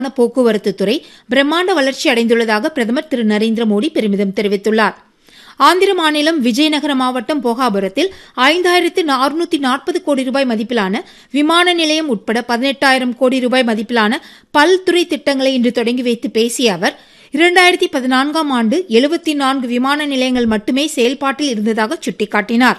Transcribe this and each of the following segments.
போக்குவரத்து துறை பிரம்மாண்ட வளர்ச்சி அடைந்துள்ளதாக பிரதமர் திரு நரேந்திர மோடி பெருமிதம் தெரிவித்துள்ளார் ஆந்திர மாநிலம் விஜயநகர மாவட்டம் போகாபுரத்தில் ஐந்தாயிரத்து அறுநூத்தி நாற்பது கோடி ரூபாய் மதிப்பிலான விமான நிலையம் உட்பட பதினெட்டாயிரம் கோடி ரூபாய் மதிப்பிலான பல்துறை திட்டங்களை இன்று தொடங்கி வைத்து பேசிய அவர் இரண்டாயிரத்தி பதினான்காம் ஆண்டு எழுபத்தி நான்கு விமான நிலையங்கள் மட்டுமே செயல்பாட்டில் இருந்ததாக சுட்டிக்காட்டினார்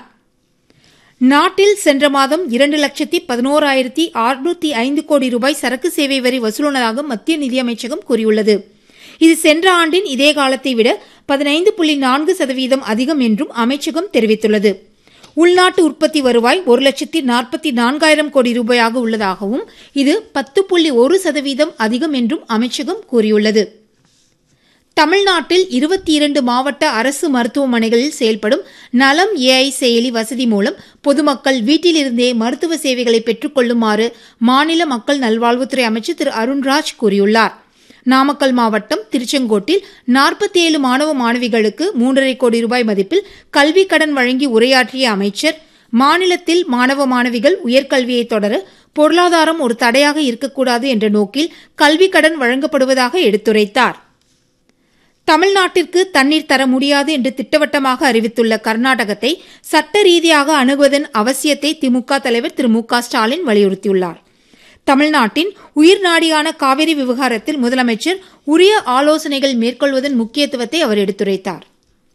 நாட்டில் சென்ற மாதம் இரண்டு லட்சத்தி பதினோராயிரத்தி அறுநூத்தி ஐந்து கோடி ரூபாய் சரக்கு சேவை வரி வசூலானதாக மத்திய நிதியமைச்சகம் கூறியுள்ளது இது சென்ற ஆண்டின் இதே காலத்தை விட பதினைந்து புள்ளி நான்கு சதவீதம் அதிகம் என்றும் அமைச்சகம் தெரிவித்துள்ளது உள்நாட்டு உற்பத்தி வருவாய் ஒரு லட்சத்தி நாற்பத்தி நான்காயிரம் கோடி ரூபாயாக உள்ளதாகவும் இது பத்து புள்ளி ஒரு சதவீதம் அதிகம் என்றும் அமைச்சகம் கூறியுள்ளது தமிழ்நாட்டில் இருபத்தி இரண்டு மாவட்ட அரசு மருத்துவமனைகளில் செயல்படும் நலம் ஏஐ செயலி வசதி மூலம் பொதுமக்கள் வீட்டிலிருந்தே மருத்துவ சேவைகளை பெற்றுக் கொள்ளுமாறு மாநில மக்கள் நல்வாழ்வுத்துறை அமைச்சர் திரு அருண்ராஜ் கூறியுள்ளார் நாமக்கல் மாவட்டம் திருச்செங்கோட்டில் நாற்பத்தி ஏழு மாணவ மாணவிகளுக்கு மூன்றரை கோடி ரூபாய் மதிப்பில் கல்விக் கடன் வழங்கி உரையாற்றிய அமைச்சர் மாநிலத்தில் மாணவ மாணவிகள் உயர்கல்வியை தொடர பொருளாதாரம் ஒரு தடையாக இருக்கக்கூடாது என்ற நோக்கில் கல்விக் கடன் வழங்கப்படுவதாக எடுத்துரைத்தார் தமிழ்நாட்டிற்கு தண்ணீர் தர முடியாது என்று திட்டவட்டமாக அறிவித்துள்ள கர்நாடகத்தை சட்ட ரீதியாக அணுகுவதன் அவசியத்தை திமுக தலைவர் திரு மு க ஸ்டாலின் வலியுறுத்தியுள்ளார் தமிழ்நாட்டின் உயிர்நாடியான காவிரி விவகாரத்தில் முதலமைச்சர் உரிய ஆலோசனைகள் மேற்கொள்வதன் முக்கியத்துவத்தை அவர் எடுத்துரைத்தார்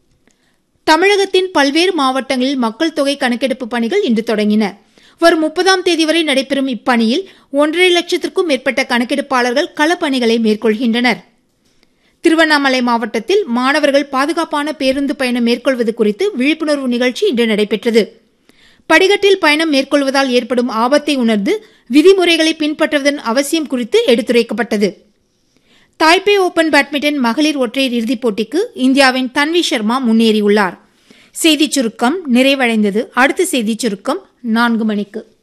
தமிழகத்தின் பல்வேறு மாவட்டங்களில் மக்கள் தொகை கணக்கெடுப்பு பணிகள் இன்று தொடங்கின வரும் முப்பதாம் தேதி வரை நடைபெறும் இப்பணியில் ஒன்றரை லட்சத்திற்கும் மேற்பட்ட கணக்கெடுப்பாளர்கள் களப்பணிகளை மேற்கொள்கின்றனர் திருவண்ணாமலை மாவட்டத்தில் மாணவர்கள் பாதுகாப்பான பேருந்து பயணம் மேற்கொள்வது குறித்து விழிப்புணர்வு நிகழ்ச்சி இன்று நடைபெற்றது படிக்கட்டில் பயணம் மேற்கொள்வதால் ஏற்படும் ஆபத்தை உணர்ந்து விதிமுறைகளை பின்பற்றுவதன் அவசியம் குறித்து எடுத்துரைக்கப்பட்டது தாய்பே ஓபன் பேட்மிண்டன் மகளிர் ஒற்றையர் இறுதிப் போட்டிக்கு இந்தியாவின் தன்வி சர்மா முன்னேறியுள்ளார் செய்திச் சுருக்கம் நிறைவடைந்தது அடுத்த செய்திச் சுருக்கம் நான்கு மணிக்கு